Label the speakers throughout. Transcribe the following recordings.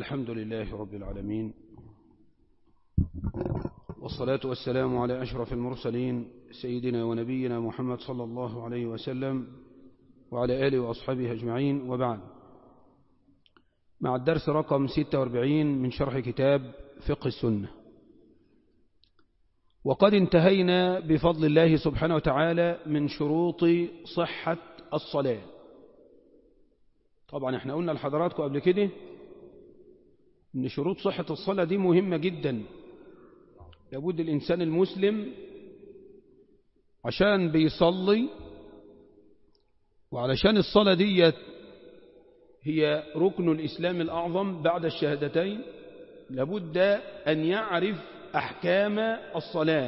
Speaker 1: الحمد لله رب العالمين والصلاة والسلام على أشرف المرسلين سيدنا ونبينا محمد صلى الله عليه وسلم وعلى آله وأصحابه أجمعين وبعد مع الدرس رقم 46 من شرح كتاب فقه السنة وقد انتهينا بفضل الله سبحانه وتعالى من شروط صحة الصلاة طبعا احنا قلنا لحضراتكم قبل كده ان شروط صحة الصلاة دي مهمة جدا لابد الإنسان المسلم عشان بيصلي وعلشان الصلاة دي هي ركن الإسلام الأعظم بعد الشهادتين لابد أن يعرف أحكام الصلاة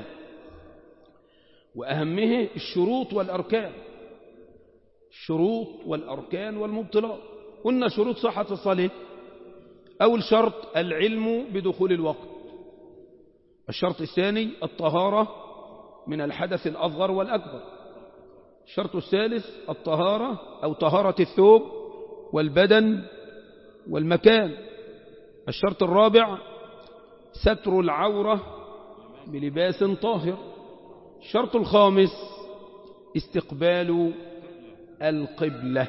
Speaker 1: وأهمه الشروط والأركان الشروط والأركان والمبطلات قلنا شروط صحة الصلاة أول شرط العلم بدخول الوقت الشرط الثاني الطهارة من الحدث الأصغر والأكبر الشرط الثالث الطهارة أو طهارة الثوب والبدن والمكان الشرط الرابع ستر العورة بلباس طاهر الشرط الخامس استقبال القبلة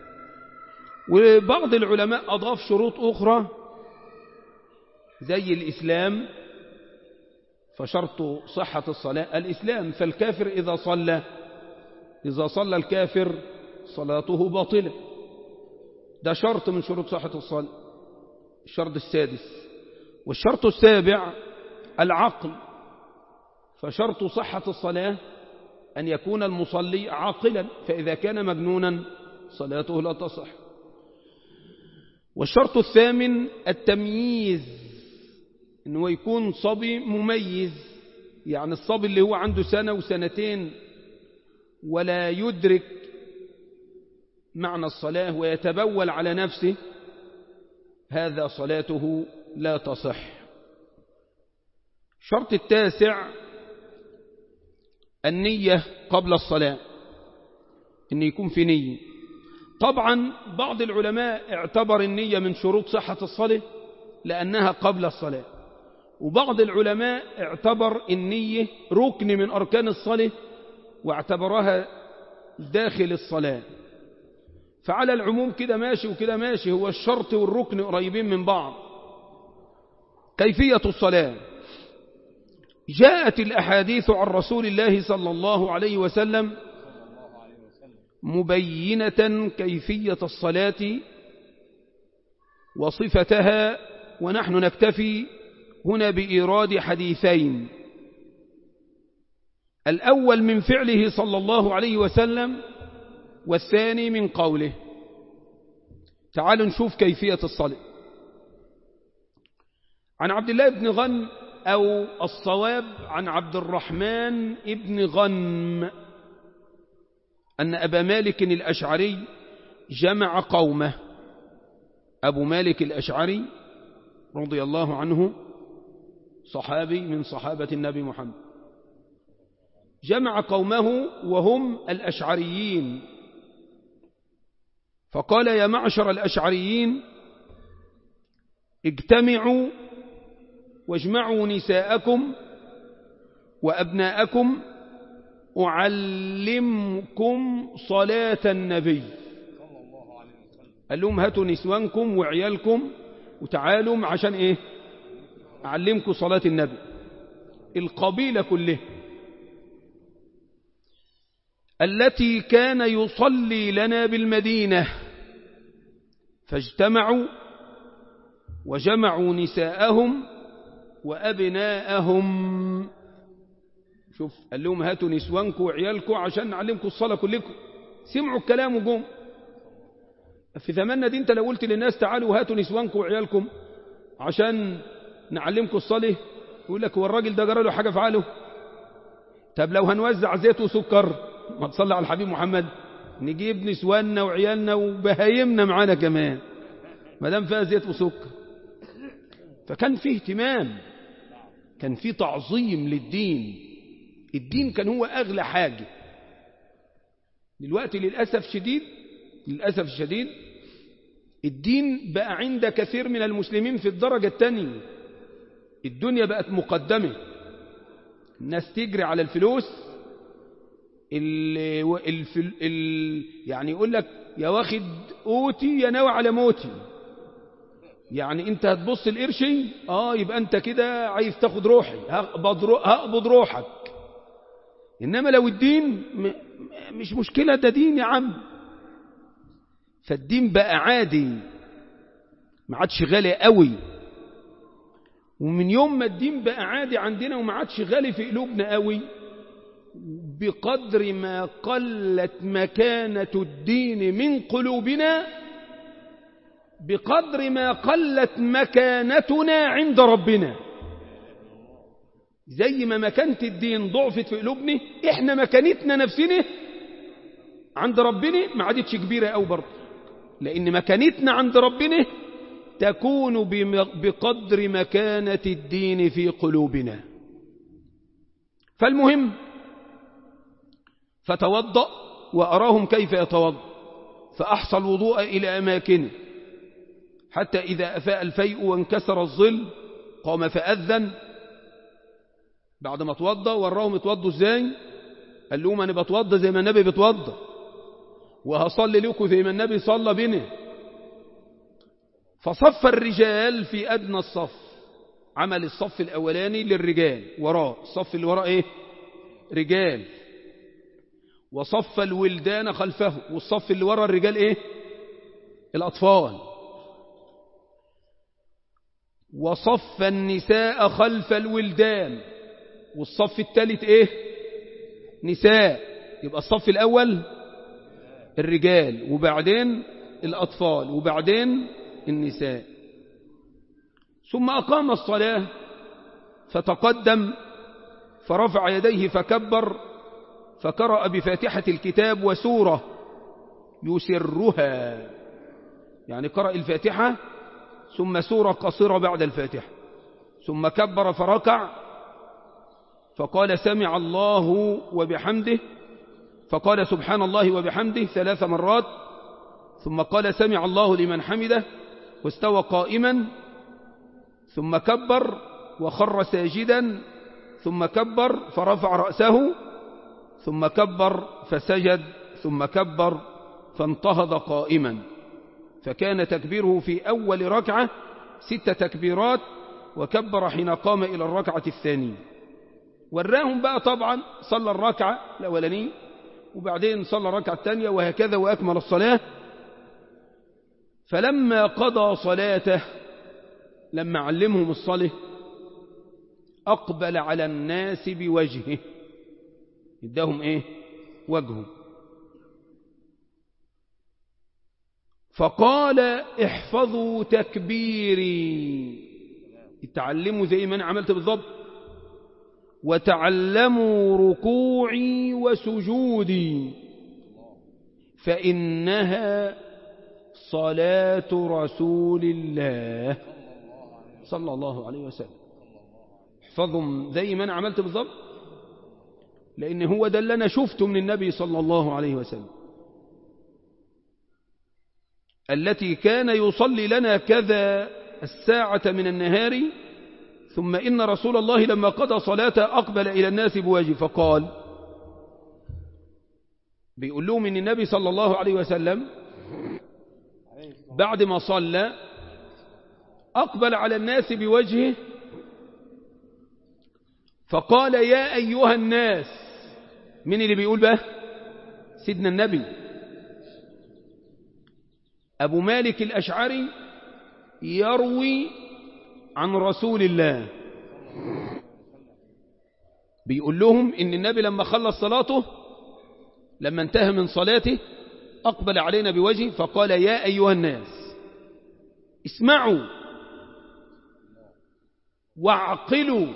Speaker 1: وبعض العلماء أضاف شروط أخرى زي الإسلام فشرط صحة الصلاة الإسلام فالكافر إذا صلى إذا صلى الكافر صلاته باطلة ده شرط من شروط صحة الصلاة الشرط السادس والشرط السابع العقل فشرط صحة الصلاة أن يكون المصلي عاقلا فإذا كان مجنونا صلاته لا تصح والشرط الثامن التمييز أنه يكون صبي مميز يعني الصبي اللي هو عنده سنة وسنتين ولا يدرك معنى الصلاة ويتبول على نفسه هذا صلاته لا تصح شرط التاسع النية قبل الصلاة أن يكون في نية طبعا بعض العلماء اعتبر النية من شروط صحة الصلاة لأنها قبل الصلاة وبعض العلماء اعتبر النية ركن من أركان الصلاة واعتبرها داخل الصلاة فعلى العموم كده ماشي وكده ماشي هو الشرط والركن قريبين من بعض كيفية الصلاة جاءت الأحاديث عن رسول الله صلى الله عليه وسلم مبينة كيفية الصلاة وصفتها ونحن نكتفي هنا بإيراد حديثين الأول من فعله صلى الله عليه وسلم والثاني من قوله تعالوا نشوف كيفية الصلاة عن عبد الله بن غنم أو الصواب عن عبد الرحمن بن غنم أن أبا مالك الأشعري جمع قومه أبو مالك الأشعري رضي الله عنه صحابي من صحابة النبي محمد جمع قومه وهم الأشعريين فقال يا معشر الأشعريين اجتمعوا واجمعوا نساءكم وأبناءكم أعلمكم صلاة النبي قال لهم هاتوا نسوانكم وعيالكم وتعالوا عشان ايه أعلمكم صلاة النبي القبيلة كلها التي كان يصلي لنا بالمدينة فاجتمعوا وجمعوا نساءهم وأبناءهم شوف قال لهم هاتوا نسوانكم وعيالكم عشان نعلمكم الصلاة كلكم سمعوا الكلام وجم في زماننا دي انت لو قلت للناس تعالوا هاتوا نسوانكم وعيالكم عشان نعلمكم الصلاة يقول لك هو الراجل ده جرى له حاجة فعله طب لو هنوزع زيت وسكر ما تصلي على الحبيب محمد نجيب نسواننا وعيالنا وبهايمنا معانا كمان ما دام فيها زيت وسكر فكان فيه اهتمام كان فيه تعظيم للدين الدين كان هو أغلى حاجة دلوقتي للأسف شديد للأسف الشديد الدين بقى عند كثير من المسلمين في الدرجة الثانية الدنيا بقت مقدمة الناس تجري على الفلوس ال الفل ال يعني يقول لك يا واخد قوتي يا ناوي على موتي يعني انت هتبص القرشي اه يبقى انت كده عايز تاخد روحي هقبض, رو هقبض روحك انما لو الدين مش مشكلة ده دين يا عم فالدين بقى عادي ما عادش غالي قوي ومن يوم ما الدين بقى عادي عندنا وما عادش غالي في قلوبنا قوي بقدر ما قلت مكانة الدين من قلوبنا بقدر ما قلت مكانتنا عند ربنا زي ما مكانة الدين ضعفت في قلوبنا احنا مكانتنا نفسنا عند ربنا ما عادتش كبيرة أو برضه لأن مكانتنا عند ربنا تكون بقدر مكانة الدين في قلوبنا فالمهم فتوضأ وأراهم كيف يتوضأ فأحصى الوضوء إلى أماكنه حتى إذا أفاء الفيء وانكسر الظل قام فأذن بعد ما توضى وراهم يتوضوا ازاي قال لهم انا بتوضى زي ما النبي بيتوضى وهصلي لكم زي ما النبي صلى بنا فصف الرجال في أدنى الصف عمل الصف الأولاني للرجال وراه الصف اللي وراه ايه رجال وصف الولدان خلفه والصف اللي ورا الرجال ايه الأطفال وصف النساء خلف الولدان والصف الثالث ايه نساء يبقى الصف الأول الرجال وبعدين الأطفال وبعدين النساء ثم أقام الصلاة فتقدم فرفع يديه فكبر فقرأ بفاتحة الكتاب وسورة يسرها يعني قرأ الفاتحة ثم سورة قصيرة بعد الفاتحة ثم كبر فركع فقال سمع الله وبحمده فقال سبحان الله وبحمده ثلاث مرات ثم قال سمع الله لمن حمده واستوى قائما ثم كبر وخر ساجدا ثم كبر فرفع رأسه ثم كبر فسجد ثم كبر فانتهض قائما فكان تكبيره في أول ركعة ست تكبيرات وكبر حين قام إلى الركعة الثانية وراهم بقى طبعا صلى الركعة الأولانية وبعدين صلى الركعة الثانية وهكذا وأكمل الصلاة فلما قضى صلاته لما علمهم الصلاة أقبل على الناس بوجهه اداهم ايه وجهه فقال احفظوا تكبيري اتعلموا زي ما انا عملت بالضبط وتعلموا ركوعي وسجودي فإنها صلاة رسول الله صلى الله عليه وسلم احفظهم زي ما انا عملت بالضبط لأن هو ده اللي أنا شفته من النبي صلى الله عليه وسلم التي كان يصلي لنا كذا الساعة من النهار ثم إن رسول الله لما قضى صلاته أقبل إلى الناس بوجه فقال بيقول لهم إن النبي صلى الله عليه وسلم بعد ما صلى أقبل على الناس بوجهه فقال يا أيها الناس من اللي بيقول بقى سيدنا النبي أبو مالك الأشعري يروي عن رسول الله بيقول لهم إن النبي لما خلص صلاته لما انتهى من صلاته أقبل علينا بوجهه فقال يا أيها الناس اسمعوا واعقلوا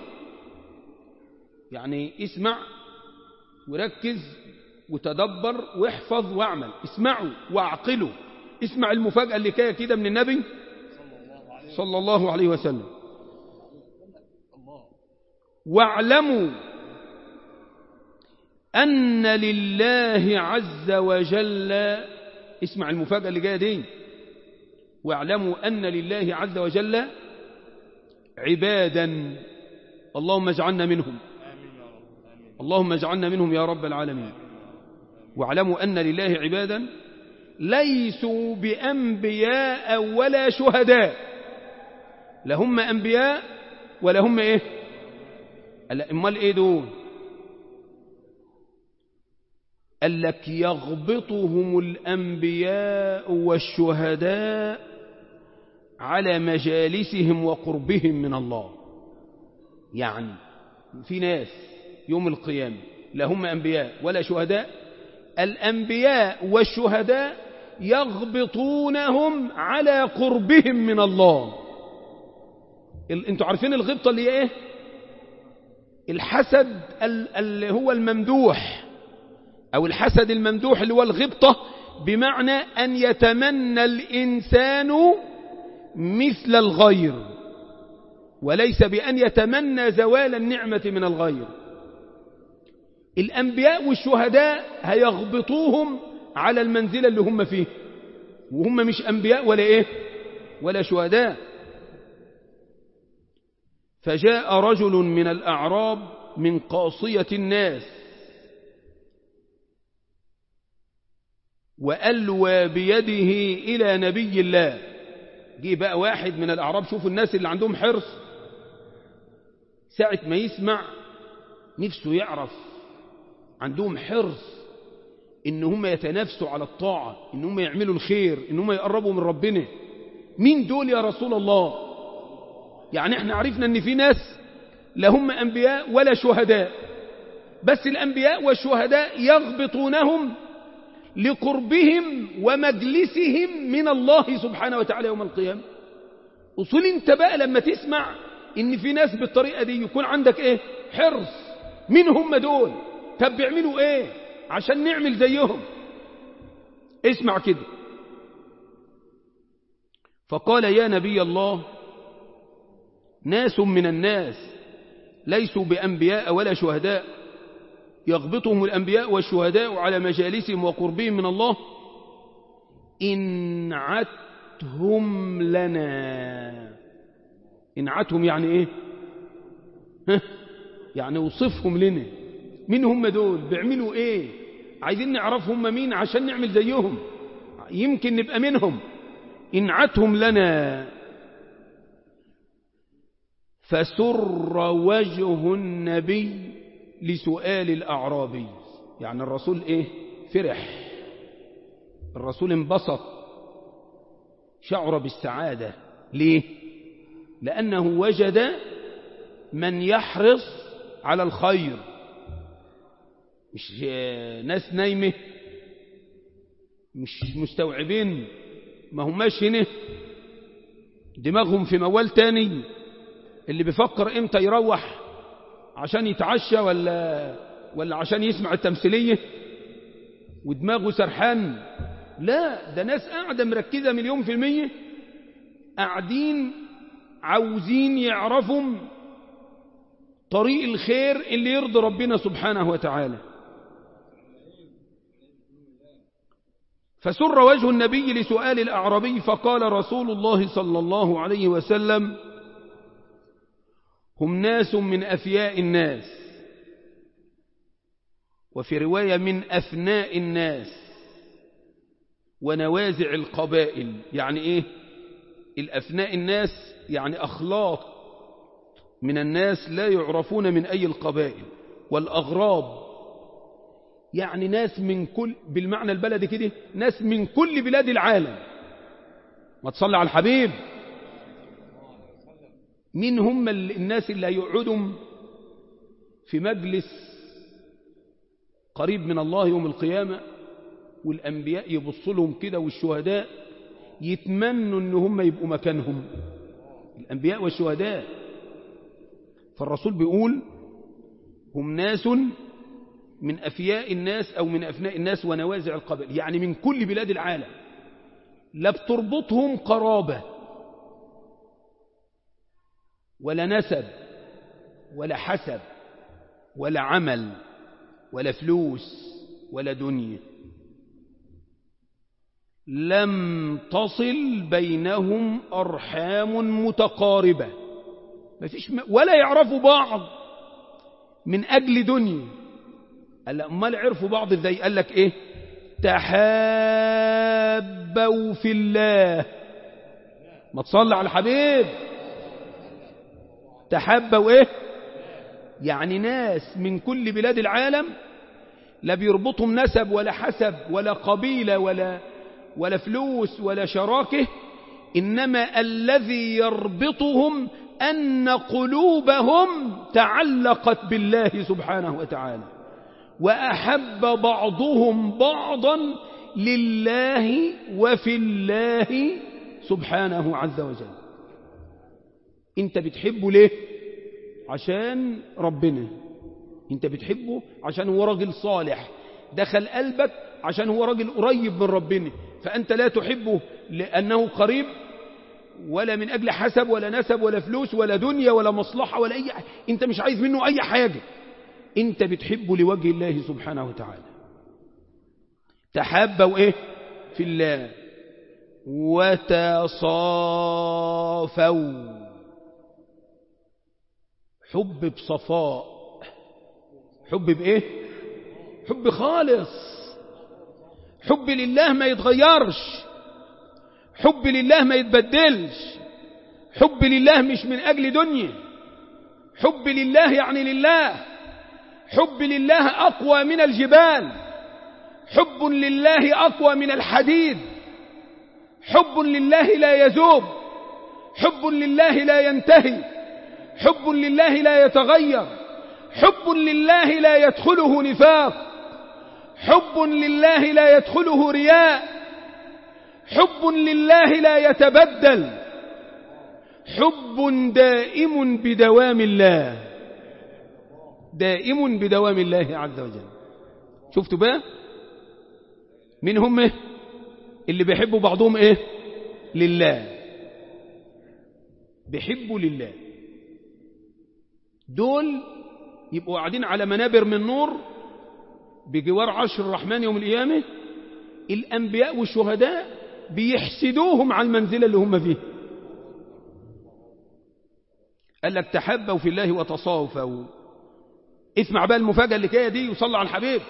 Speaker 1: يعني اسمع وركز وتدبر واحفظ واعمل اسمعوا واعقلوا اسمع المفاجأة اللي كده كده من النبي صلى الله عليه وسلم واعلموا أن لله عز وجل اسمع المفاجأة اللي جاية دي واعلموا أن لله عز وجل عبادا اللهم اجعلنا منهم اللهم اجعلنا منهم يا رب العالمين واعلموا أن لله عبادا ليسوا بأنبياء ولا شهداء لهم أنبياء ولا هم إيه امال إيه دول قال لك يغبطهم الأنبياء والشهداء على مجالسهم وقربهم من الله يعني في ناس يوم القيامة لا هم أنبياء ولا شهداء الأنبياء والشهداء يغبطونهم على قربهم من الله انتوا عارفين الغبطة اللي ايه الحسد اللي هو الممدوح أو الحسد الممدوح اللي هو الغبطة بمعنى أن يتمنى الإنسان مثل الغير وليس بأن يتمنى زوال النعمة من الغير الأنبياء والشهداء هيغبطوهم على المنزلة اللي هم فيه وهم مش أنبياء ولا إيه ولا شهداء فجاء رجل من الأعراب من قاصية الناس وألوى بيده إلى نبي الله جه بقى واحد من الأعراب شوفوا الناس اللي عندهم حرص ساعة ما يسمع نفسه يعرف عندهم حرص إن هم يتنافسوا على الطاعة إن هم يعملوا الخير إن هم يقربوا من ربنا مين دول يا رسول الله يعني احنا عرفنا ان في ناس لا هم أنبياء ولا شهداء بس الأنبياء والشهداء يغبطونهم لقربهم ومجلسهم من الله سبحانه وتعالى يوم القيامة أصول انت بقى لما تسمع ان في ناس بالطريقة دي يكون عندك ايه حرص مين هم دول طب بيعملوا ايه عشان نعمل زيهم اسمع كده فقال يا نبي الله ناس من الناس ليسوا بأنبياء ولا شهداء يغبطهم الأنبياء والشهداء على مجالسهم وقربهم من الله إن عتهم لنا إن عتهم يعني إيه ها؟ يعني وصفهم لنا مين هم دول بيعملوا إيه عايزين نعرف هم مين عشان نعمل زيهم يمكن نبقى منهم إن عتهم لنا فسر وجه النبي لسؤال الأعرابي يعني الرسول إيه فرح الرسول انبسط شعر بالسعادة ليه لأنه وجد من يحرص على الخير مش ناس نايمة مش مستوعبين ما هماش هنا دماغهم في موال تاني اللي بيفكر امتى يروح عشان يتعشى ولا ولا عشان يسمع التمثيلية ودماغه سرحان لا ده ناس قاعدة مركزة مليون في المية قاعدين عاوزين يعرفوا طريق الخير اللي يرضي ربنا سبحانه وتعالى فسر وجه النبي لسؤال الأعربي فقال رسول الله صلى الله عليه وسلم هم ناس من أفياء الناس وفي رواية من أفناء الناس ونوازع القبائل يعني إيه الأفناء الناس يعني أخلاق من الناس لا يعرفون من أي القبائل والأغراب يعني ناس من كل بالمعنى البلدي كده ناس من كل بلاد العالم ما تصلي على الحبيب مين هم الناس اللي يقعدوا في مجلس قريب من الله يوم القيامة والأنبياء يبصوا لهم كده والشهداء يتمنوا ان هم يبقوا مكانهم الأنبياء والشهداء فالرسول بيقول هم ناس من أفياء الناس أو من أفناء الناس ونوازع القبل يعني من كل بلاد العالم لا بتربطهم قرابة ولا نسب ولا حسب ولا عمل ولا فلوس ولا دنيا لم تصل بينهم أرحام متقاربة ما فيش م... ولا يعرفوا بعض من أجل دنيا قال أمال عرفوا بعض ازاي قال لك إيه تحابوا في الله ما تصلي على الحبيب تحابوا إيه يعني ناس من كل بلاد العالم لا بيربطهم نسب ولا حسب ولا قبيلة ولا ولا فلوس ولا شراكه إنما الذي يربطهم أن قلوبهم تعلقت بالله سبحانه وتعالى وأحب بعضهم بعضا لله وفي الله سبحانه عز وجل انت بتحبه ليه عشان ربنا انت بتحبه عشان هو راجل صالح دخل قلبك عشان هو راجل قريب من ربنا فأنت لا تحبه لأنه قريب ولا من أجل حسب ولا نسب ولا فلوس ولا دنيا ولا مصلحة ولا أي أنت مش عايز منه أي حاجة أنت بتحبه لوجه الله سبحانه وتعالى تحابوا إيه في الله وتصافوا حب بصفاء حب بإيه حب خالص حب لله ما يتغيرش حب لله ما يتبدلش حب لله مش من أجل دنيا حب لله يعني لله حب لله أقوى من الجبال حب لله أقوى من الحديد حب لله لا يذوب حب لله لا ينتهي حب لله لا يتغير حب لله لا يدخله نفاق حب لله لا يدخله رياء حب لله لا يتبدل حب دائم بدوام الله دائم بدوام الله عز وجل شفتوا بقى من هم إيه؟ اللي بيحبوا بعضهم ايه لله بيحبوا لله دول يبقوا قاعدين على منابر من نور بجوار عرش الرحمن يوم القيامة الأنبياء والشهداء بيحسدوهم على المنزلة اللي هم فيها قال لك تحبوا في الله وتصافوا اسمع بقى المفاجأة اللي كده دي وصلى على الحبيب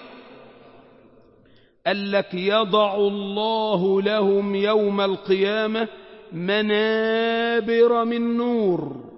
Speaker 1: قال لك يضع الله لهم يوم القيامة منابر من نور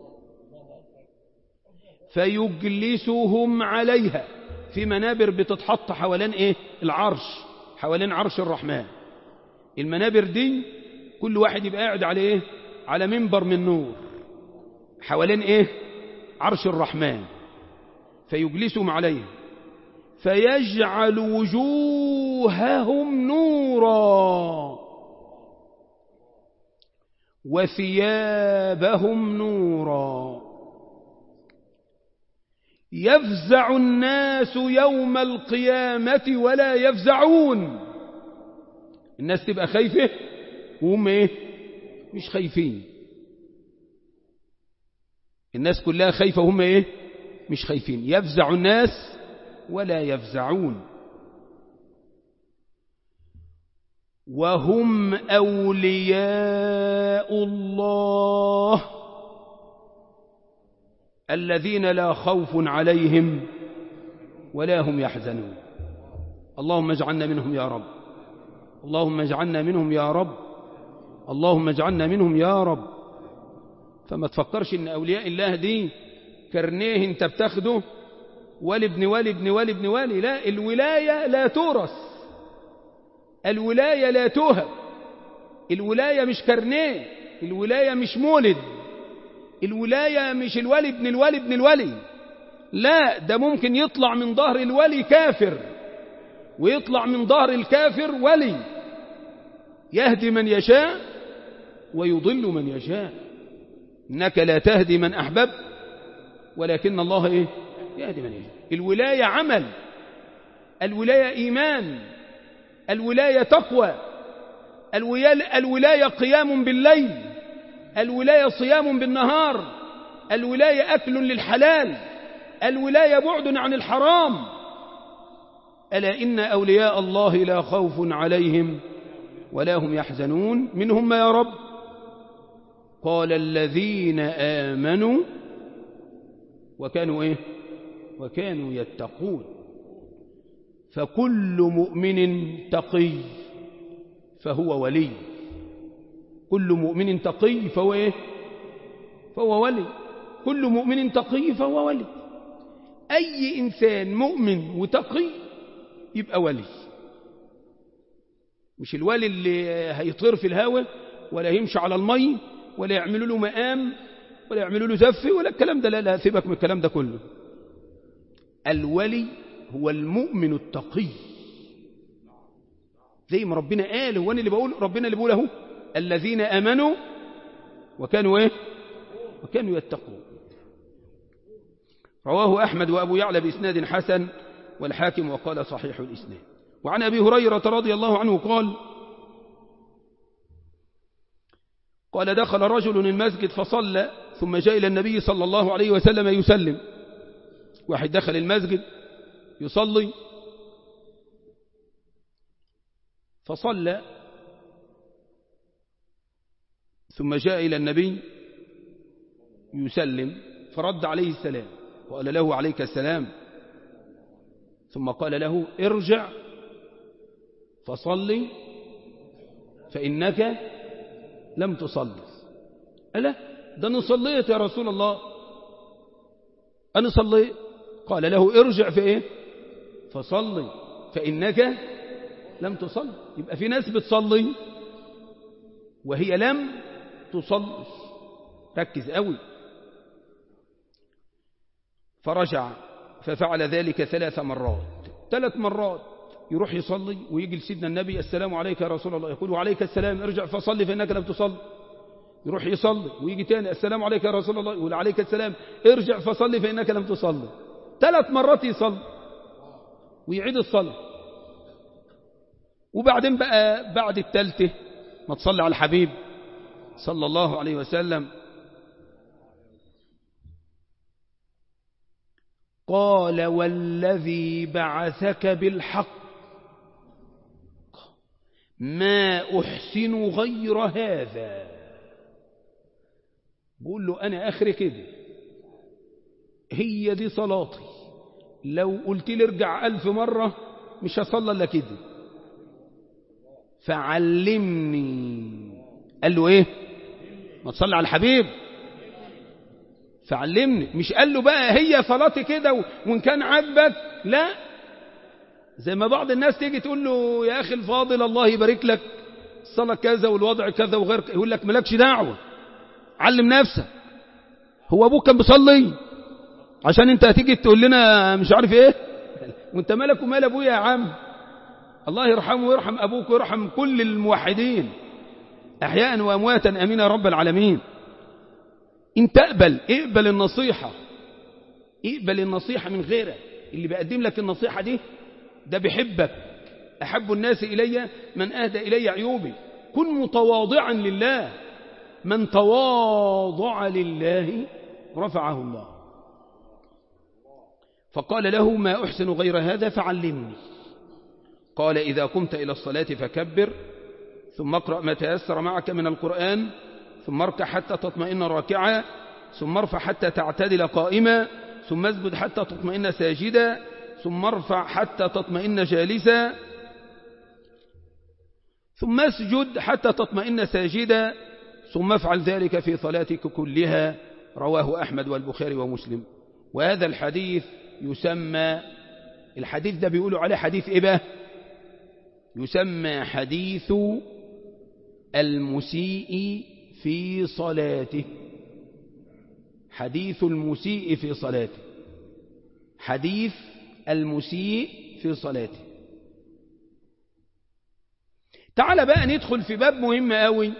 Speaker 1: فيجلسهم عليها في منابر بتتحط حوالين ايه العرش حوالين عرش الرحمن المنابر دي كل واحد يبقى قاعد على ايه على منبر من نور حوالين ايه عرش الرحمن فيجلسهم عليه فيجعل وجوههم نورا وثيابهم نورا يفزع الناس يوم القيامة ولا يفزعون الناس تبقى خايفة وهم ايه مش خايفين الناس كلها خايفة وهم ايه مش خايفين يفزع الناس ولا يفزعون وهم أولياء الله الذين لا خوف عليهم ولا هم يحزنون اللهم اجعلنا منهم يا رب اللهم اجعلنا منهم يا رب اللهم اجعلنا منهم يا رب فما تفكرش ان أولياء الله دي كرنيه انت بتاخده ولي ابن ولي ابن ولي ابن ولي لا الولاية لا تورث الولاية لا توهب الولاية مش كرنيه الولاية مش مولد الولاية مش الولي ابن الولي ابن الولي لا ده ممكن يطلع من ظهر الولي كافر ويطلع من ظهر الكافر ولي يهدي من يشاء ويضل من يشاء إنك لا تهدي من أحبب ولكن الله إيه يهدي من يشاء الولاية عمل الولاية إيمان الولاية تقوى الولاية قيام بالليل الولاية صيام بالنهار الولاية أكل للحلال الولاية بعد عن الحرام ألا إن أولياء الله لا خوف عليهم ولا هم يحزنون منهم ما يا رب قال الذين آمنوا وكانوا إيه وكانوا يتقون فكل مؤمن تقي فهو ولي كل مؤمن تقي فهو إيه فهو ولي كل مؤمن تقي فهو ولي أي إنسان مؤمن وتقي يبقى ولي مش الولي اللي هيطير في الهواء ولا يمشي على المي ولا يعملوا له مقام ولا يعملوا له زف ولا الكلام ده لا لا سيبك من الكلام ده كله الولي هو المؤمن التقي زي ما ربنا قال هو أنا اللي بقول ربنا اللي بيقول اهو الذين امنوا وكانوا ايه وكانوا يتقون رواه احمد وابو يعلى باسناد حسن والحاكم وقال صحيح الاسناد وعن ابي هريره رضي الله عنه قال قال دخل رجل المسجد فصلى ثم جاء إلى النبي صلى الله عليه وسلم يسلم واحد دخل المسجد يصلي فصلى ثم جاء إلى النبي يسلم فرد عليه السلام وقال له عليك السلام ثم قال له ارجع فصلي فإنك لم تصلي ألا ده أنا صليت يا رسول الله أنا صليت قال له ارجع في إيه فصلي فإنك لم تصلي يبقى في ناس بتصلي وهي لم تصلي ركز قوي فرجع ففعل ذلك ثلاث مرات ثلاث مرات يروح يصلي ويجي لسيدنا النبي السلام عليك يا رسول الله يقول وعليك السلام ارجع فصلي فإنك لم تصلي يروح يصلي ويجي تاني السلام عليك يا رسول الله يقول عليك السلام ارجع فصلي فإنك لم تصلي ثلاث مرات يصلي ويعيد الصلاة وبعدين بقى بعد الثالثة ما تصلي على الحبيب صلى الله عليه وسلم قال والذي بعثك بالحق ما أحسن غير هذا بقول له أنا آخر كده هي دي صلاتي لو قلت لي ارجع ألف مرة مش هصلى إلا كده فعلمني قال له ايه ما تصلي على الحبيب فعلمني مش قال له بقى هي صلاتي كده وان كان عاجبك لا زي ما بعض الناس تيجي تقول له يا اخي الفاضل الله يبارك لك الصلاة كذا والوضع كذا وغير يقول لك مالكش دعوة علم نفسك هو ابوك كان بيصلي عشان انت هتيجي تقول لنا مش عارف ايه وانت مالك ومال ابويا يا عم الله يرحمه ويرحم ابوك ويرحم كل الموحدين احياء وامواتا امين يا رب العالمين ان تقبل اقبل النصيحة اقبل النصيحة من غيرك اللي بيقدم لك النصيحة دي ده بيحبك أحب الناس إلي من أهدى إلي عيوبي كن متواضعا لله من تواضع لله رفعه الله فقال له ما أحسن غير هذا فعلمني قال إذا قمت إلى الصلاة فكبر ثم اقرأ ما تيسر معك من القرآن ثم اركع حتى تطمئن راكعا ثم ارفع حتى تعتدل قائما ثم اسجد حتى تطمئن ساجدا ثم ارفع حتى تطمئن جالسا ثم اسجد حتى تطمئن ساجدا ثم افعل ذلك في صلاتك كلها رواه أحمد والبخاري ومسلم وهذا الحديث يسمى الحديث ده بيقولوا عليه حديث إيه بقى يسمى حديث المسيء في صلاته حديث المسيء في صلاته حديث المسيء في صلاته تعال بقى ندخل في باب مهم قوي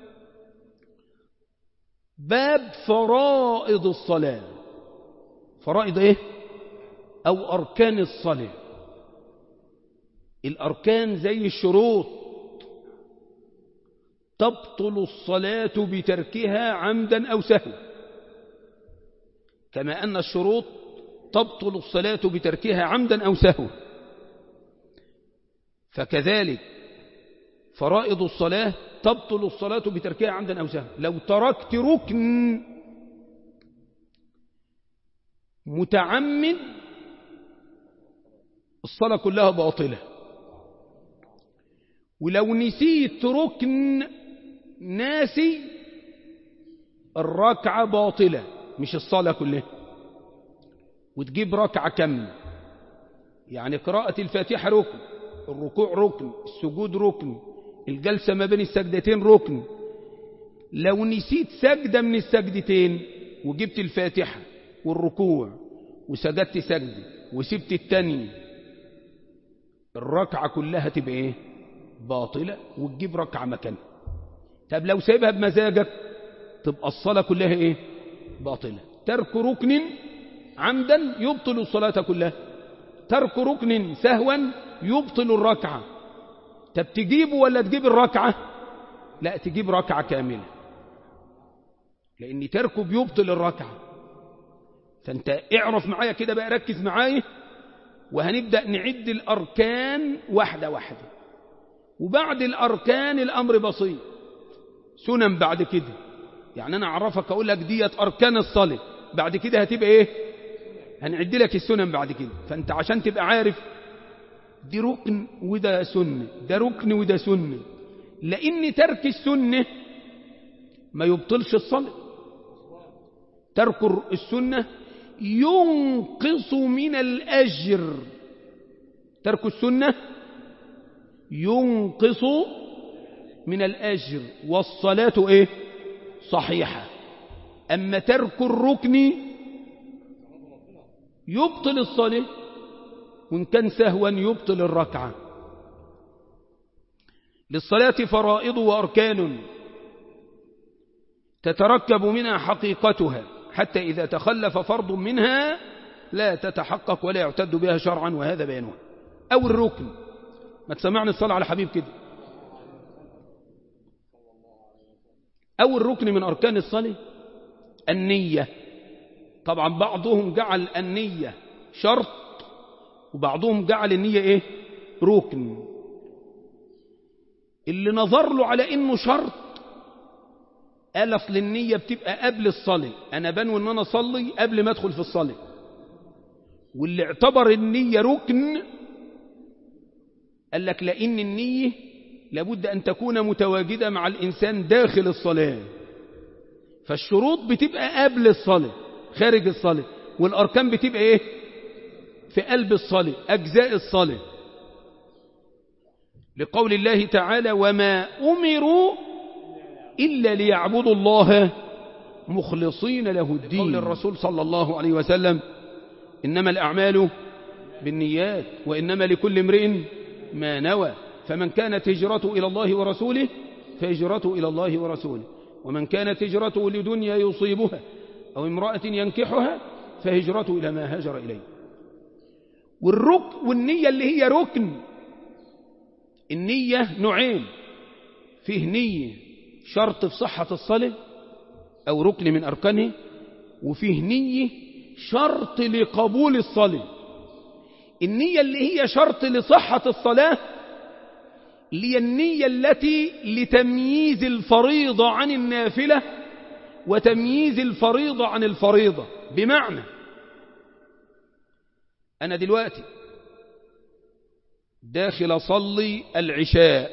Speaker 1: باب فرائض الصلاة فرائض ايه او اركان الصلاة الاركان زي الشروط تبطل الصلاة بتركها عمدا او سهوا كما ان الشروط تبطل الصلاة بتركها عمدا أو سهوا فكذلك فرائض الصلاة تبطل الصلاة بتركها عمدا أو سهوا لو تركت ركن متعمد الصلاة كلها باطلة ولو نسيت ركن ناسي الركعة باطلة مش الصلاة كلها وتجيب ركعة كاملة يعني قراءة الفاتحة ركن الركوع ركن السجود ركن الجلسة ما بين السجدتين ركن لو نسيت سجدة من السجدتين وجبت الفاتحة والركوع وسجدت سجدة وسبت التانية الركعة كلها تبقى ايه باطلة وتجيب ركعة مكانها طب لو سايبها بمزاجك تبقى الصلاة كلها ايه باطلة ترك ركن عمدا يبطل الصلاة كلها ترك ركن سهوا يبطل الركعة طب تجيبه ولا تجيب الركعة لا تجيب ركعة كاملة لأن تركه بيبطل الركعة فانت اعرف معايا كده بقى ركز معايا وهنبدأ نعد الأركان واحدة واحدة وبعد الأركان الأمر بسيط سنن بعد كده يعني أنا أعرفك أقول لك ديت أركان الصلاة بعد كده هتبقى إيه هنعد لك السنن بعد كده فأنت عشان تبقى عارف دي ركن وده سنة ده ركن وده سنة لأن ترك السنة ما يبطلش الصلاة ترك السنة ينقص من الأجر ترك السنة ينقص من الأجر والصلاة إيه صحيحة أما ترك الركن يبطل الصلاة وإن كان سهوا يبطل الركعة للصلاة فرائض وأركان تتركب منها حقيقتها حتى إذا تخلف فرض منها لا تتحقق ولا يعتد بها شرعا وهذا بيانها أو الركن ما تسمعني الصلاة على حبيب كده أو الركن من أركان الصلاة النية طبعا بعضهم جعل النية شرط وبعضهم جعل النية إيه ركن اللي نظر له على إنه شرط قال اصل النية بتبقى قبل الصلاة أنا بنوي إن أنا أصلي قبل ما أدخل في الصلاة واللي اعتبر النية ركن قال لك لأن النية لابد أن تكون متواجدة مع الإنسان داخل الصلاة فالشروط بتبقى قبل الصلاة خارج الصلاة والأركان بتبقى إيه في قلب الصلاة أجزاء الصلاة لقول الله تعالى وما أمروا إلا ليعبدوا الله مخلصين له الدين قول الرسول صلى الله عليه وسلم إنما الأعمال بالنيات وإنما لكل امرئ ما نوى فمن كانت هجرته إلى الله ورسوله فهجرته إلى الله ورسوله ومن كانت هجرته لدنيا يصيبها أو امرأة ينكحها فهجرته إلى ما هاجر إليه والرك والنية اللي هي ركن النية نوعين فيه نية شرط في صحة الصلاة أو ركن من أركانه وفيه نية شرط لقبول الصلاة النية اللي هي شرط لصحة الصلاة اللي هي النية التي لتمييز الفريضة عن النافلة وتمييز الفريضة عن الفريضة بمعنى أنا دلوقتي داخل أصلي العشاء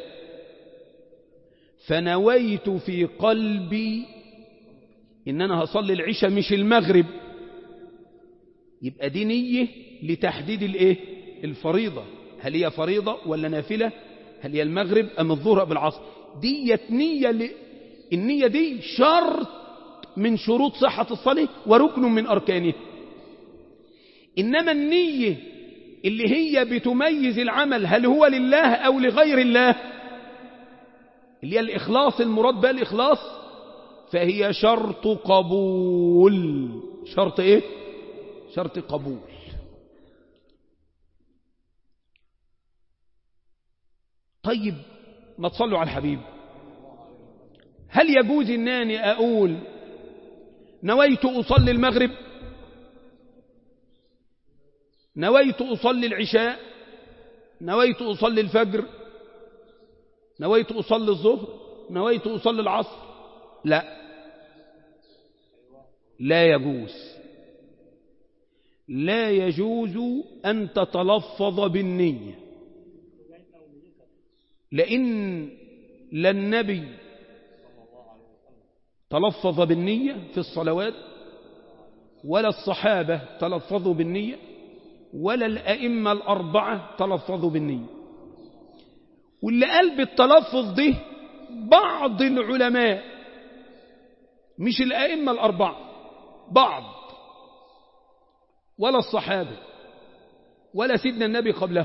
Speaker 1: فنويت في قلبي إن أنا هصلي العشاء مش المغرب يبقى دي نية لتحديد الايه الفريضة هل هي فريضة ولا نافلة هل هي المغرب أم الظهر أم العصر ديت نية ل... النية دي شرط من شروط صحة الصلاة وركن من أركانه إنما النية اللي هي بتميز العمل هل هو لله أو لغير الله اللي هي الإخلاص المراد بها الإخلاص فهي شرط قبول شرط إيه شرط قبول طيب ما تصلوا على الحبيب هل يجوز أنني أقول نويت أصلي المغرب نويت أصلي العشاء نويت أصلي الفجر نويت أصلي الظهر نويت أصلي العصر لا لا يجوز لا يجوز أن تتلفظ بالنية لأن لا النبي تلفظ بالنية في الصلوات ولا الصحابة تلفظوا بالنية ولا الأئمة الأربعة تلفظوا بالنية واللي قال بالتلفظ ده بعض العلماء مش الأئمة الأربعة بعض ولا الصحابة ولا سيدنا النبي قبله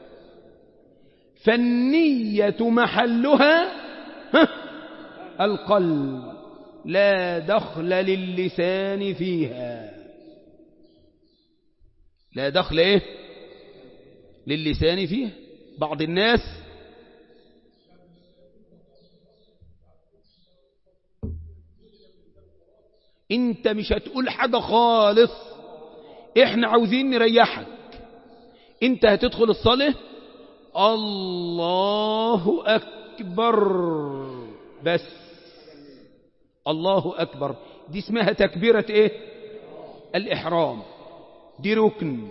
Speaker 1: فالنية محلها القلب لا دخل للسان فيها لا دخل ايه للسان فيها بعض الناس انت مش هتقول حاجة خالص احنا عاوزين نريحك انت هتدخل الصلاة الله اكبر بس الله أكبر دي اسمها تكبيرة إيه الإحرام دي ركن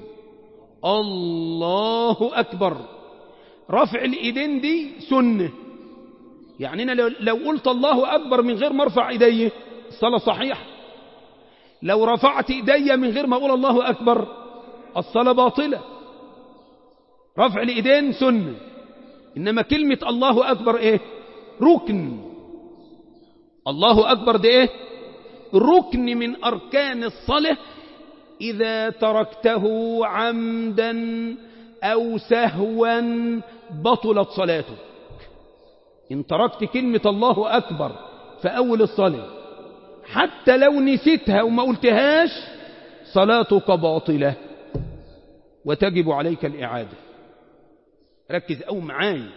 Speaker 1: الله أكبر رفع الإيدين دي سنة يعني أنا لو قلت الله أكبر من غير ما ارفع إيدي الصلاة صحيحة لو رفعت إيدي من غير ما أقول الله أكبر الصلاة باطلة رفع الإيدين سنة إنما كلمة الله أكبر إيه ركن الله أكبر ده إيه ركن من أركان الصلاة إذا تركته عمدا أو سهوا بطلت صلاتك إن تركت كلمة الله أكبر في أول الصلاة حتى لو نسيتها وما قلتهاش صلاتك باطلة وتجب عليك الإعادة ركز أو معاي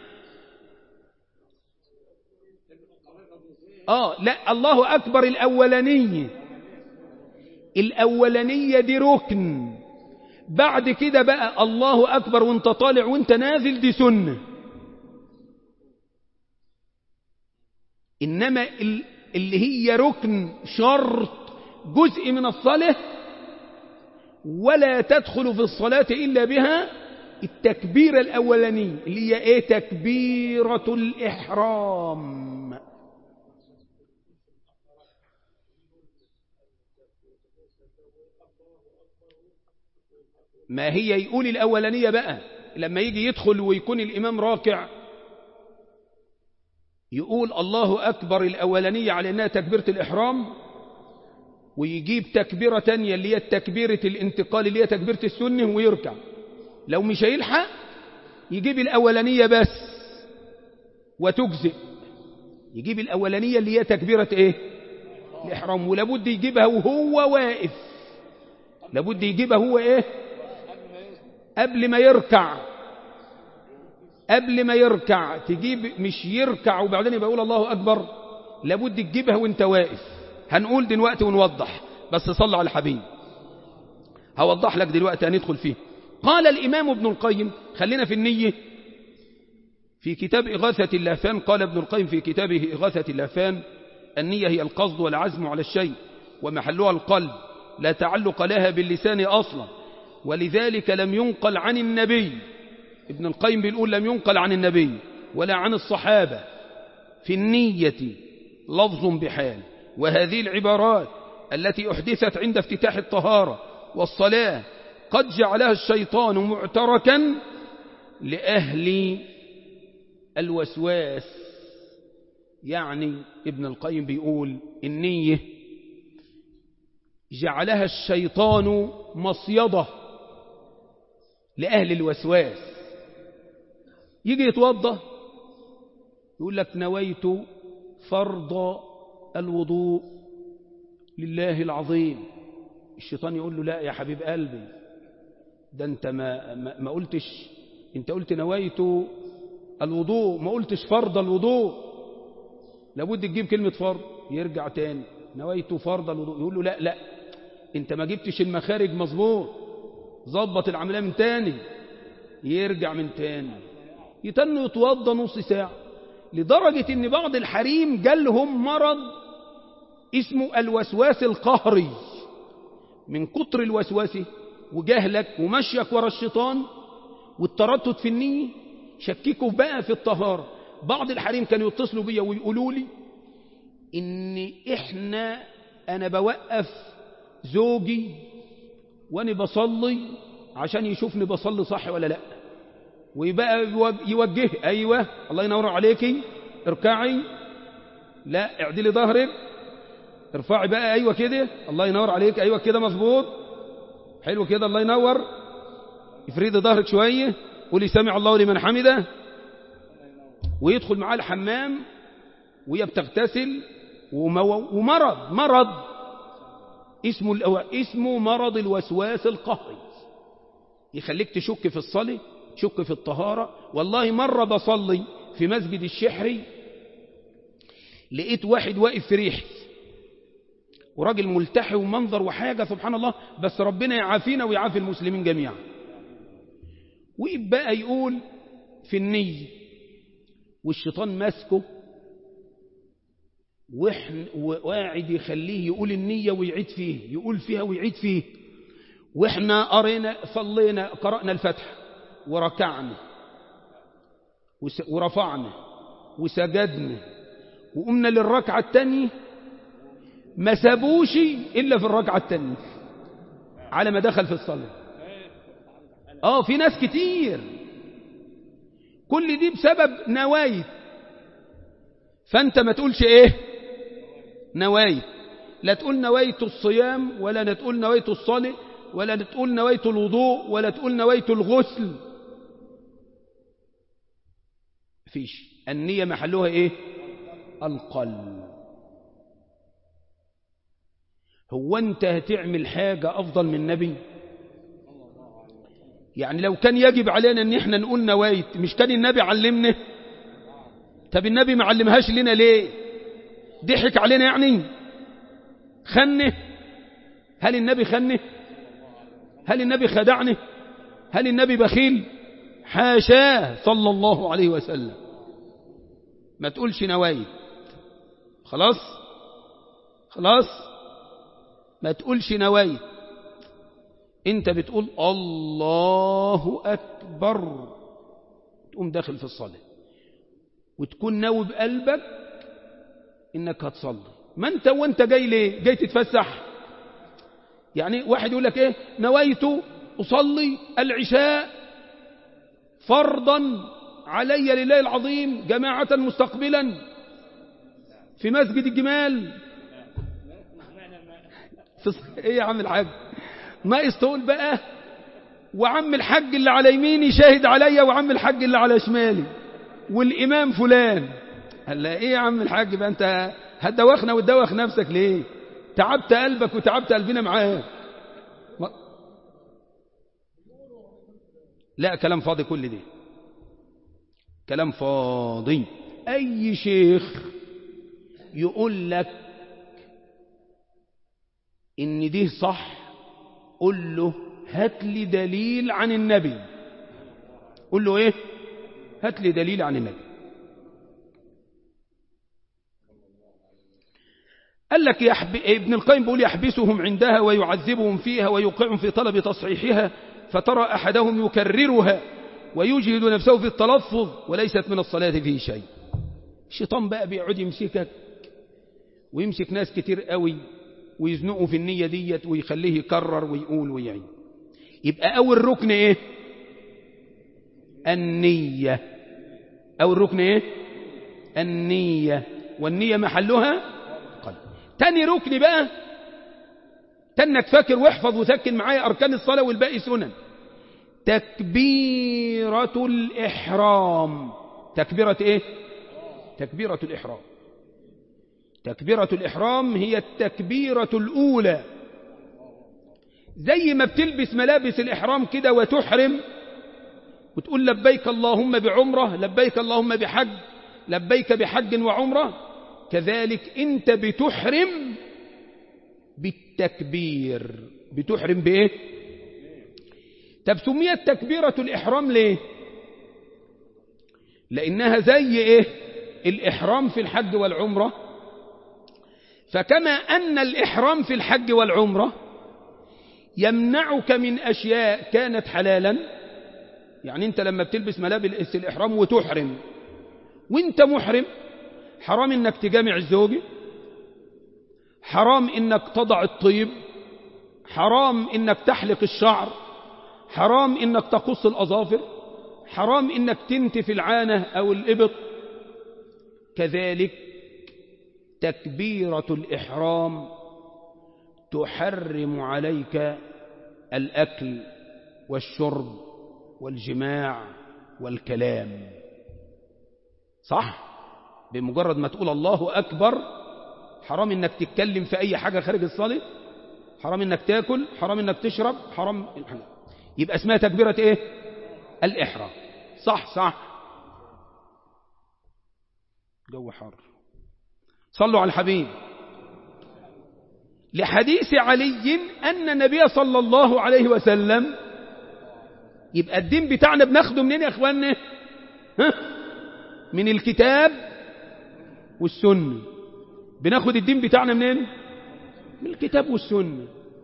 Speaker 1: آه لا الله أكبر الأولانية الأولانية دي ركن بعد كده بقى الله أكبر وانت طالع وانت نازل دي سنة إنما اللي هي ركن شرط جزء من الصلاة ولا تدخل في الصلاة إلا بها التكبيرة الأولانية اللي هي إيه تكبيرة الإحرام ما هي يقول الأولانية بقى لما يجي يدخل ويكون الإمام راكع يقول الله أكبر الأولانية على أنها تكبيرة الإحرام ويجيب تكبيرة تانية اللي هي تكبيرة الانتقال اللي هي تكبيرة السنة ويركع لو مش هيلحق يجيب الأولانية بس وتجزئ يجيب الأولانية اللي هي تكبيرة إيه الإحرام ولابد يجيبها وهو واقف لابد يجيبها هو إيه قبل ما يركع قبل ما يركع تجيب مش يركع وبعدين يبقى يقول الله أكبر لابد تجيبها وانت واقف هنقول دلوقتي ونوضح بس صلى على الحبيب هوضح لك دلوقتي هندخل فيه قال الإمام ابن القيم خلينا في النية في كتاب إغاثة اللافان قال ابن القيم في كتابه إغاثة اللافان النية هي القصد والعزم على الشيء ومحلها القلب لا تعلق لها باللسان أصلا ولذلك لم ينقل عن النبي ابن القيم بيقول لم ينقل عن النبي ولا عن الصحابة في النية لفظ بحال وهذه العبارات التي أحدثت عند افتتاح الطهارة والصلاة قد جعلها الشيطان معتركا لأهل الوسواس يعني ابن القيم بيقول النية جعلها الشيطان مصيدة لأهل الوسواس يجي يتوضى يقول لك نويت فرض الوضوء لله العظيم الشيطان يقول له لا يا حبيب قلبي ده انت ما, ما, ما قلتش انت قلت نويت الوضوء ما قلتش فرض الوضوء لابد تجيب كلمة فرض يرجع تاني نويت فرض الوضوء يقول له لا لا انت ما جبتش المخارج مظبوط ظبط العملية من تاني يرجع من تاني يتنه يتوضى نص ساعة لدرجة ان بعض الحريم جالهم مرض اسمه الوسواس القهري من كتر الوسواس وجهلك ومشيك ورا الشيطان والتردد في النية شككوا بقى في الطهارة بعض الحريم كانوا يتصلوا بيا ويقولوا لي ان احنا انا بوقف زوجي وانا بصلي عشان يشوفني بصلي صح ولا لا ويبقى يوجه ايوه الله ينور عليكي اركعي لا اعدلي ظهرك ارفعي بقى ايوه كده الله ينور عليك ايوه كده مظبوط حلو كده الله ينور افردي ظهرك شويه قولي سمع الله لمن حمده ويدخل معاه الحمام وهي بتغتسل ومرض مرض اسمه اسمه مرض الوسواس القهري يخليك تشك في الصلاة تشك في الطهارة والله مرة بصلي في مسجد الشحري لقيت واحد واقف في ريحي وراجل ملتحي ومنظر وحاجة سبحان الله بس ربنا يعافينا ويعافي المسلمين جميعا ويبقى يقول في النية والشيطان ماسكه وقاعد يخليه يقول النية ويعيد فيه يقول فيها ويعيد فيه واحنا قرينا صلينا قرأنا الفتح وركعنا ورفعنا وسجدنا وقمنا للركعة الثانية ما سابوش إلا في الركعة الثانية على ما دخل في الصلاة اه في ناس كتير كل دي بسبب نوايت فانت ما تقولش ايه نوايت لا تقول نويت الصيام ولا تقول نويت الصلاة ولا تقول نويت الوضوء ولا تقول نويت الغسل فيش النية محلها ايه القلب هو انت هتعمل حاجة افضل من النبي يعني لو كان يجب علينا ان احنا نقول نوايت مش كان النبي علمنا طب النبي ما علمهاش لنا ليه ضحك علينا يعني خنه هل النبي خنه هل النبي خدعني هل النبي بخيل حاشاه صلى الله عليه وسلم ما تقولش نوايت خلاص خلاص ما تقولش نوايت انت بتقول الله أكبر تقوم داخل في الصلاة وتكون ناوي بقلبك انك هتصلي ما انت وانت جاي ليه جاي تتفسح يعني واحد يقول لك ايه نويت اصلي العشاء فرضا علي لله العظيم جماعة مستقبلا في مسجد الجمال ايه يا عم الحاج ناقص تقول بقى وعم الحج اللي على يميني شاهد عليا وعم الحج اللي على شمالي والإمام فلان قال لا ايه يا عم الحاج بقى انت هتدوخنا وتدوخ نفسك ليه تعبت قلبك وتعبت قلبنا معاه ما... لا كلام فاضي كل دي كلام فاضي اي شيخ يقول لك ان دي صح قل له هات لي دليل عن النبي قل له ايه هات لي دليل عن النبي قال لك يحب... ابن القيم بيقول يحبسهم عندها ويعذبهم فيها ويوقعهم في طلب تصحيحها فترى أحدهم يكررها ويجهد نفسه في التلفظ وليست من الصلاة فيه شيء الشيطان بقى بيقعد يمسكك ويمسك ناس كتير قوي ويزنقوا في النية ديت ويخليه يكرر ويقول ويعيد يبقى أول ركن إيه النية أول ركن إيه النية والنية محلها قلب تاني ركن بقى تنك فاكر واحفظ وسكن معايا أركان الصلاة والباقي سنن تكبيرة الإحرام تكبيرة إيه تكبيرة الإحرام تكبيرة الإحرام هي التكبيرة الأولى زي ما بتلبس ملابس الإحرام كده وتحرم وتقول لبيك اللهم بعمرة لبيك اللهم بحج لبيك بحج وعمرة كذلك انت بتحرم بالتكبير بتحرم بايه طب سميت تكبيرة الإحرام ليه لأنها زي ايه الإحرام في الحج والعمرة فكما أن الإحرام في الحج والعمرة يمنعك من أشياء كانت حلالا يعني أنت لما بتلبس ملابس الإحرام وتحرم وانت محرم حرام انك تجامع الزوجة حرام انك تضع الطيب حرام انك تحلق الشعر حرام انك تقص الأظافر حرام انك تنتف العانة او الإبط كذلك تكبيرة الإحرام تحرم عليك الأكل والشرب والجماع والكلام صح بمجرد ما تقول الله أكبر حرام انك تتكلم في أي حاجة خارج الصلاة حرام انك تاكل حرام انك تشرب حرام يبقى اسمها تكبيرة ايه الإحرام صح صح جو حر صلوا على الحبيب لحديث علي أن النبي صلى الله عليه وسلم يبقى الدين بتاعنا بناخده منين يا اخواننا ها من الكتاب والسنة بناخد الدين بتاعنا منين من الكتاب والسنة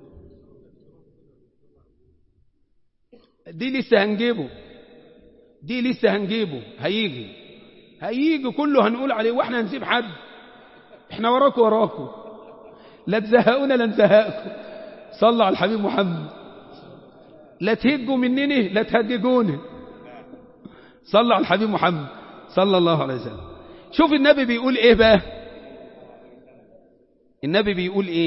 Speaker 1: دي لسه هنجيبه دي لسه هنجيبه هيجي هيجي كله هنقول عليه واحنا هنسيب حد احنا وراكم وراكم لا تزهقونا لا نزهقكم صلى على الحبيب محمد لا تهجوا مننا لا تهججونا صلى على الحبيب محمد صلى الله عليه وسلم شوف النبي بيقول ايه بقى النبي بيقول ايه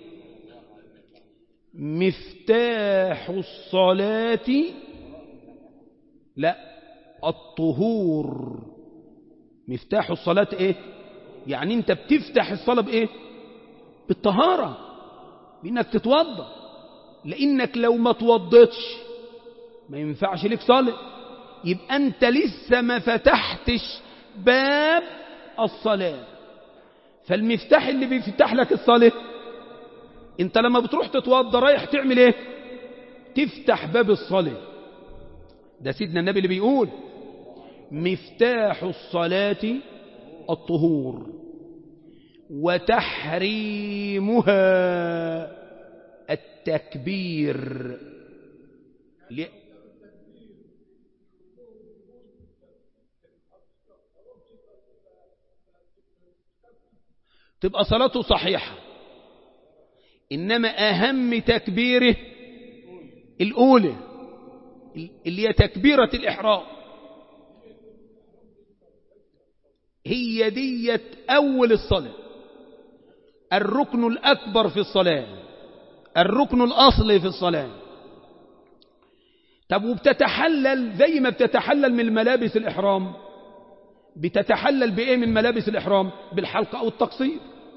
Speaker 1: مفتاح الصلاة لا الطهور مفتاح الصلاة ايه يعني انت بتفتح الصلاة بايه بالطهارة بانك تتوضى لانك لو ما توضتش ما ينفعش لك صلاة يبقى انت لسه ما فتحتش باب الصلاة فالمفتاح اللي بيفتح لك الصلاة انت لما بتروح تتوضى رايح تعمل ايه تفتح باب الصلاة ده سيدنا النبي اللي بيقول مفتاح الصلاة الطهور وتحريمها التكبير ل... تبقى صلاته صحيحة إنما أهم تكبيره الأولى اللي هي تكبيرة الإحرام هي دية أول الصلاة الركن الأكبر في الصلاة الركن الأصلي في الصلاة طب وبتتحلل زي ما بتتحلل من ملابس الإحرام بتتحلل بإيه من ملابس الإحرام بالحلقة أو التقصير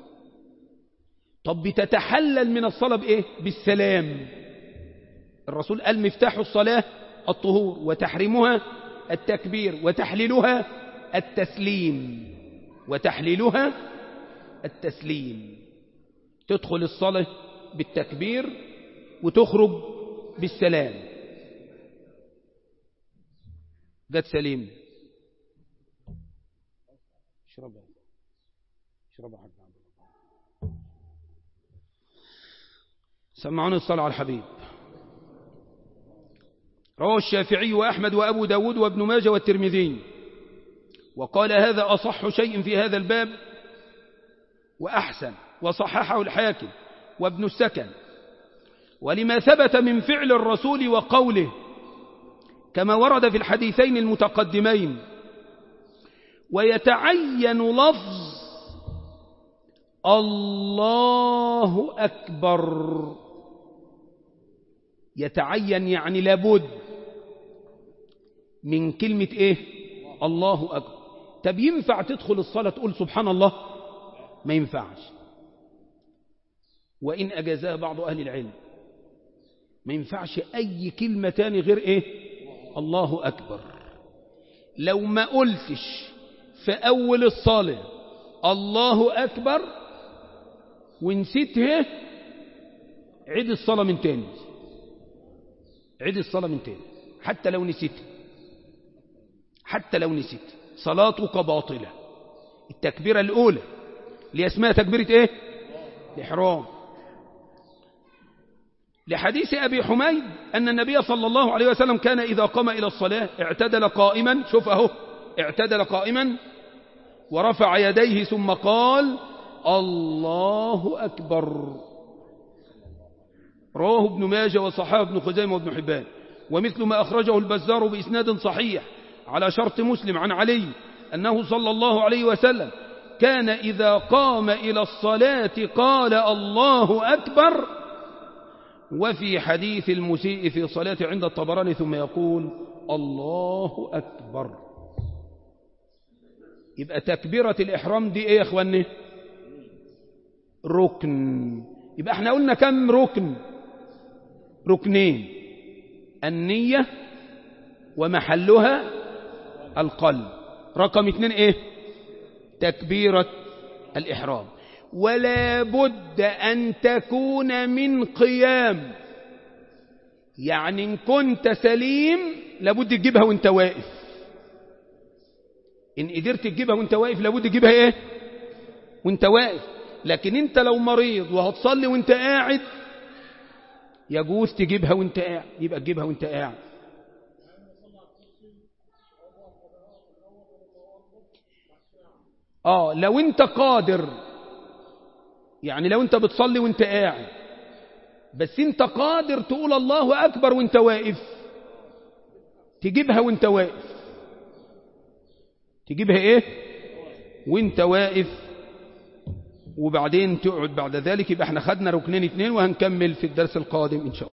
Speaker 1: طب بتتحلل من الصلاة بإيه بالسلام الرسول قال مفتاح الصلاة الطهور وتحريمها التكبير وتحليلها التسليم وتحليلها التسليم تدخل الصلاة بالتكبير وتخرج بالسلام جت سليم اشربها اشربها حق سمعوني الصلاة على الحبيب رواه الشافعي وأحمد وأبو داود وابن ماجه والترمذي وقال هذا أصح شيء في هذا الباب وأحسن وصححه الحاكم وابن السكن ولما ثبت من فعل الرسول وقوله كما ورد في الحديثين المتقدمين ويتعين لفظ الله أكبر يتعين يعني لابد من كلمة إيه الله أكبر طب ينفع تدخل الصلاة تقول سبحان الله ما ينفعش وإن أجازها بعض أهل العلم ما ينفعش أي كلمة تاني غير إيه الله أكبر لو ما قلتش في أول الصلاة الله أكبر ونسيتها عيد الصلاة من تاني عيد الصلاة من تاني حتى لو نسيت حتى لو نسيت صلاتك باطلة التكبيرة الأولى اللي اسمها تكبيرة إيه الإحرام لحديث أبي حميد أن النبي صلى الله عليه وسلم كان إذا قام إلى الصلاة اعتدل قائما شوف أهو اعتدل قائما ورفع يديه ثم قال الله أكبر رواه ابن ماجه وصحابه ابن خزيمة وابن حبان ومثل ما أخرجه البزار بإسناد صحيح على شرط مسلم عن علي أنه صلى الله عليه وسلم كان إذا قام إلى الصلاة قال الله أكبر وفي حديث المسيء في صلاة عند الطبراني ثم يقول الله أكبر يبقى تكبيرة الإحرام دي إيه يا أخواني ركن يبقى احنا قلنا كم ركن ركنين النية ومحلها القلب رقم اثنين ايه تكبيرة الإحرام ولا بد أن تكون من قيام يعني إن كنت سليم لابد تجيبها وانت واقف إن قدرت تجيبها وانت واقف لابد تجيبها ايه وانت واقف لكن انت لو مريض وهتصلي وانت قاعد يجوز تجيبها وانت قاعد يبقى تجيبها وانت قاعد اه لو انت قادر يعني لو انت بتصلي وانت قاعد بس انت قادر تقول الله اكبر وانت واقف تجيبها وانت واقف تجيبها ايه وانت واقف وبعدين تقعد بعد ذلك يبقى احنا خدنا ركنين اتنين وهنكمل في الدرس القادم ان شاء الله